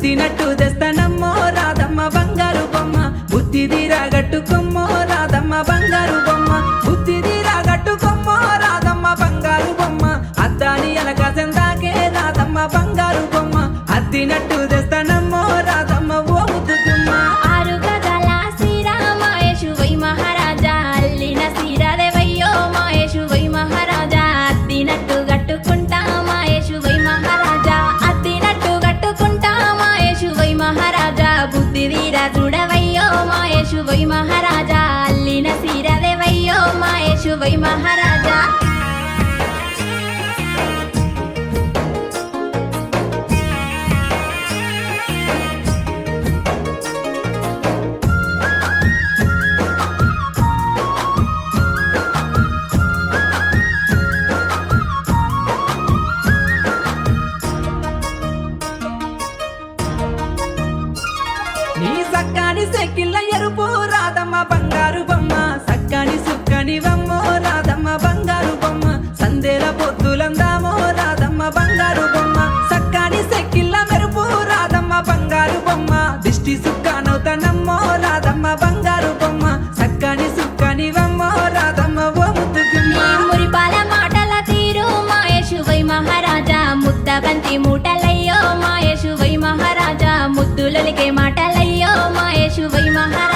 అద్దినట్టు తెస్తానమ్మో రాధమ్మ బంగారు బొమ్మ బుద్ధి తీరాగట్టుకొమ్మో రాధమ్మ బంగారు బొమ్మ బుద్ధి తీరాగట్టుకొమ్మో రాధమ్మ బంగారు బొమ్మ అద్దాని ఎనక సెందాకే రాధమ్మ బంగారు బొమ్మ అద్దినట్టు తెస్తానమ్మో రాధమ్మ ఓ ముద్దుగుమ్మ ఆరు గదల శ్రీరామాయేషు వై మహారాజా అల్లిన శ్రీరాదేవయ్యో మాయేషు వై మహారాజా అద్దినట్టు గట్టుకుంటా మాయేషు వై మహారాజా అద్దినట్టు గట్టుకుంటా మాయేషు వై మహారాజా బుద్ధి వీర చూడవయ్యో మాయేషు వై మహారాజా అల్లిన శ్రీరాదేవయ్యో మాయేషు వై మహారాజా నీ సక్కాని సెక్కిళ్ళ ఎరుపు రాధమ్మ బంగారు బొమ్మ సక్కాని సుక్కని వమ్మో రాధమ్మ బంగారు బొమ్మ సందేల పొద్దులందామో రాధమ్మ బంగారు బొమ్మ సక్కాని సెక్కిళ్ళ మెరుపు రాధమ్మ బంగారు బొమ్మ దిష్టి సుక్కానవుతానమ్మో రాధమ్మ బంగారు బొమ్మ సక్కాని సుక్కని వమ్మో రాధమ్మ ఓ ముద్దుగుమ్మ నీ మురిపాల మాటల తీరు మాయేషు వై మహారాజా ముద్ద బంతి మూటలయ్యో మాయేషు వై మహారాజా ముద్దులలికే మాటలయ్యో మాయేషు వై మహారాజా